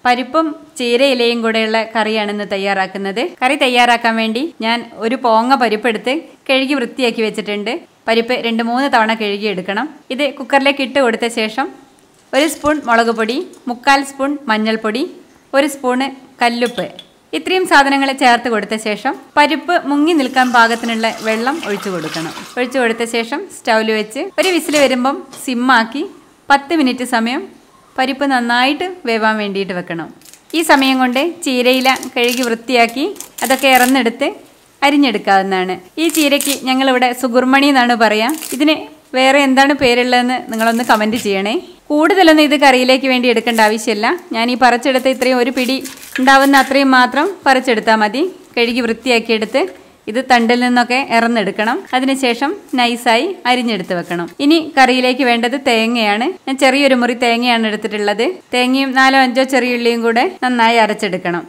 പരിപ്പും ചീരയിലയും കൂടെയുള്ള കറിയാണ് ഇന്ന് തയ്യാറാക്കുന്നത് കറി തയ്യാറാക്കാൻ വേണ്ടി ഞാൻ ഒരു പോങ്ങ പരിപ്പെടുത്ത് കഴുകി വൃത്തിയാക്കി വെച്ചിട്ടുണ്ട് പരിപ്പ് രണ്ട് മൂന്ന് തവണ കഴുകി എടുക്കണം ഇത് കുക്കറിലേക്ക് ഇട്ട് കൊടുത്ത ശേഷം ഒരു സ്പൂൺ മുളക് പൊടി മുക്കാൽ സ്പൂൺ മഞ്ഞൾപ്പൊടി ഒരു സ്പൂണ് കല്ലുപ്പ് ഇത്രയും സാധനങ്ങൾ ചേർത്ത് കൊടുത്ത ശേഷം പരിപ്പ് മുങ്ങി നിൽക്കാൻ പാകത്തിനുള്ള വെള്ളം ഒഴിച്ചു കൊടുക്കണം ഒഴിച്ചു കൊടുത്ത ശേഷം സ്റ്റൗവിൽ വെച്ച് ഒരു വിസിൽ വരുമ്പം സിമ്മാക്കി പത്ത് മിനിറ്റ് സമയം പരിപ്പ് നന്നായിട്ട് വേവാൻ വേണ്ടിയിട്ട് വെക്കണം ഈ സമയം കൊണ്ട് ചീരയില കഴുകി വൃത്തിയാക്കി അതൊക്കെ ഇറന്നെടുത്ത് അരിഞ്ഞെടുക്കാവുന്നതാണ് ഈ ചീരയ്ക്ക് ഞങ്ങളിവിടെ സുഗുർമണി എന്നാണ് പറയാം ഇതിന് വേറെ എന്താണ് പേരുള്ളതെന്ന് നിങ്ങളൊന്ന് കമൻറ്റ് ചെയ്യണേ കൂടുതലൊന്നും ഇത് കറിയിലേക്ക് വേണ്ടി എടുക്കേണ്ട ആവശ്യമില്ല ഞാൻ ഈ പറിച്ചെടുത്ത ഇത്രയും ഒരു പിടി ഉണ്ടാവുന്ന അത്രയും മാത്രം പറിച്ചെടുത്താൽ മതി കഴുകി വൃത്തിയാക്കിയെടുത്ത് ഇത് തണ്ടിൽ നിന്നൊക്കെ ഇറന്നെടുക്കണം അതിനുശേഷം നൈസായി അരിഞ്ഞെടുത്ത് വെക്കണം ഇനി കറിയിലേക്ക് വേണ്ടത് തേങ്ങയാണ് ഞാൻ ചെറിയൊരു മുറി തേങ്ങയാണ് എടുത്തിട്ടുള്ളത് തേങ്ങയും നാലോ അഞ്ചോ ചെറിയ ഉള്ളിയും കൂടെ നന്നായി അരച്ചെടുക്കണം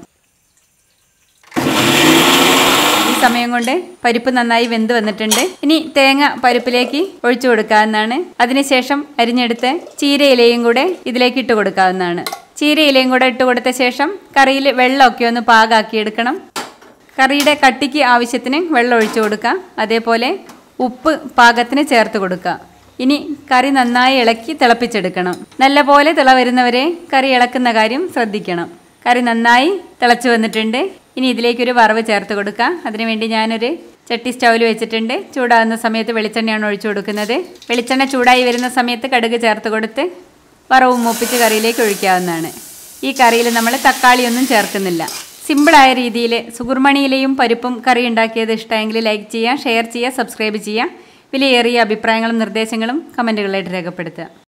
ഈ സമയം കൊണ്ട് പരിപ്പ് നന്നായി വെന്ത് വന്നിട്ടുണ്ട് ഇനി തേങ്ങ പരിപ്പിലേക്ക് ഒഴിച്ചു കൊടുക്കാവുന്നതാണ് അതിനുശേഷം അരിഞ്ഞെടുത്ത് ചീരയിലയും കൂടെ ഇതിലേക്ക് ഇട്ട് കൊടുക്കാവുന്നതാണ് ചീരയിലയും കൂടെ ഇട്ട് കൊടുത്ത ശേഷം കറിയിൽ വെള്ളമൊക്കെ ഒന്ന് പാകാക്കി എടുക്കണം കറിയുടെ കട്ടിക്ക് ആവശ്യത്തിന് വെള്ളം ഒഴിച്ചു കൊടുക്കാം അതേപോലെ ഉപ്പ് പാകത്തിന് ചേർത്ത് കൊടുക്കുക ഇനി കറി നന്നായി ഇളക്കി തിളപ്പിച്ചെടുക്കണം നല്ലപോലെ തിള വരുന്നവരെ കറി ഇളക്കുന്ന കാര്യം ശ്രദ്ധിക്കണം കറി നന്നായി തിളച്ചു വന്നിട്ടുണ്ട് ഇനി ഇതിലേക്കൊരു വറവ് ചേർത്ത് കൊടുക്കാം അതിനുവേണ്ടി ഞാനൊരു ചട്ടി സ്റ്റൗവിൽ വെച്ചിട്ടുണ്ട് ചൂടാകുന്ന സമയത്ത് വെളിച്ചെണ്ണയാണ് ഒഴിച്ചു കൊടുക്കുന്നത് വെളിച്ചെണ്ണ ചൂടായി വരുന്ന സമയത്ത് കടുക് ചേർത്ത് കൊടുത്ത് വറവും മൂപ്പിച്ച് കറിയിലേക്ക് ഒഴിക്കാവുന്നതാണ് ഈ കറിയിൽ നമ്മൾ തക്കാളിയൊന്നും ചേർക്കുന്നില്ല സിമ്പിളായ രീതിയിൽ സുഗുർമണിയിലെയും പരിപ്പും കറി ഉണ്ടാക്കിയത് ഇഷ്ടമെങ്കിൽ ലൈക്ക് ചെയ്യുക ഷെയർ ചെയ്യുക സബ്സ്ക്രൈബ് ചെയ്യുക വിലയേറിയ അഭിപ്രായങ്ങളും നിർദ്ദേശങ്ങളും കമൻറ്റുകളായിട്ട് രേഖപ്പെടുത്തുക